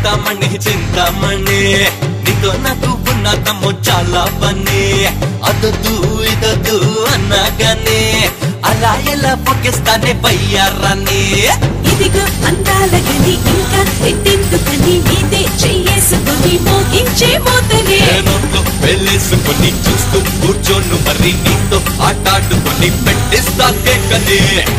చింతామణి చింతామణి నీతో నాకు ఉన్న తమ్ము చాలా పని అదొద్దు ఇదొద్దు అన్నాగానే అలా ఎలా పొక్కిస్తానే పయ్యారాన్ని ఇదిగో అందాల గని ఇంకా ఎట్టెందుకని నీదే చెయ్యేసుకొని మోగించే మోతనే నోట్లో వెళ్ళేసుకొని చూస్తూ కూర్చోను మరి నీతో ఆటాడుకొని పెట్టిస్తా కేకనే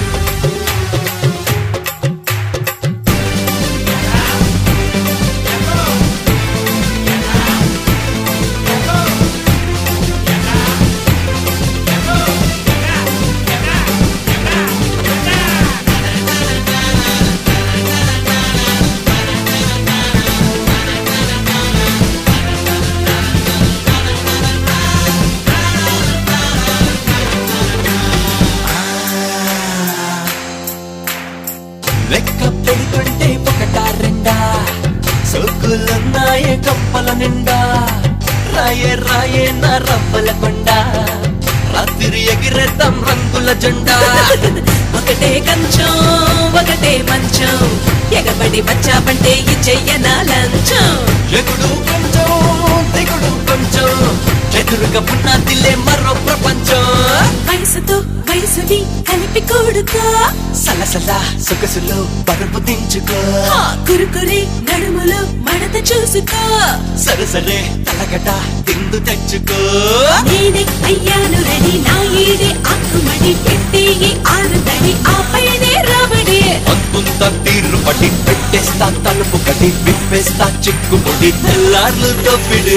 లెక్క పెడుతుంటే ఒకటా రెండా సోకులున్నాయే కప్పల నిండా రాయే రాయే నా రవ్వల కొండ రాత్రి ఎగిరేద్దాం రంగుల జెండా ఒకటే కంచం ఒకటే మంచం ఎగబడి వచ్చావంటే ఇచ్చెయ్యనా లంచం ఎగుడు కొంచెం దిగుడు కొంచెం ఎదురుగా ఉన్నదిలే మరో ప్రపంచం వయసుతో వయసుని కలిపి కూడుకో సలసల సొగసులో పరుపు దించుకో హా, కురుకురే నడుములో మడత చూసుకో సరసరే తలగట తిందు తెచ్చుకో నేనే అయ్యాను రెడీ నా ఈడే ఆకుమడి పెట్టే ఈ ఆరుదడి ఆ పైనే రాబడి అంతుంత తీరు పడి పెట్టేస్తా తలుపు కడి విప్పేస్తా చిక్కుముడి తెల్లార్లు తప్పిడు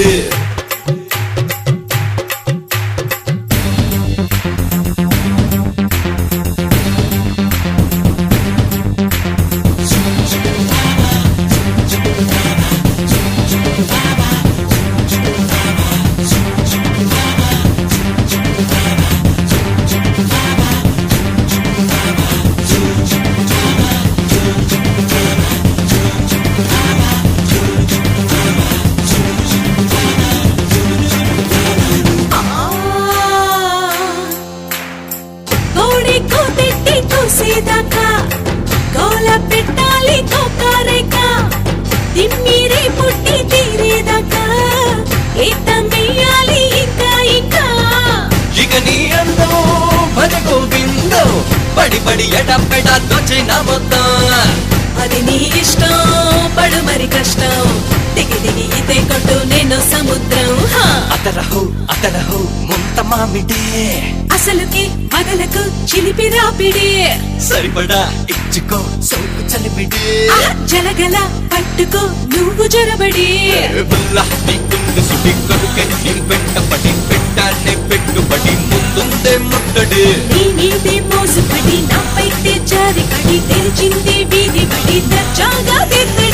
కోడి కోపెట్టి కోసేదాకా కోల పెట్టాలి కోకారేక తిమ్మిరి పుట్టి తీరేదాకా ఈతం వెయ్యాలి ఇంకా ఇంకా ఇక నీ అందం భజ గోవిందో పడి పడి ఎడపెడ దోచిన మొత్తం అది నీ ఇష్టం పడు మరి కష్టం దిగి దిగి ఇదే కొట్టు నేను సముద్రం హా. అతరహు అతరహు ముంత మామిడే అసలుకి మగలకు చిలిపి రాపిడి సరిపడా ఇచ్చుకో సోకు చలిమిడే ఆ జలగల పట్టుకో నువ్వు జొరబడి బుల్ల నీకుంది సుడి కొడుకే నీ వెంటపడి పెట్టానే పెట్టుబడి ముందుందే ముట్టడి నీ మీదే మోసుపడి నా పైతే జారి పడి తెరిచింది వీధి పడి దర్జాగా దిద్దే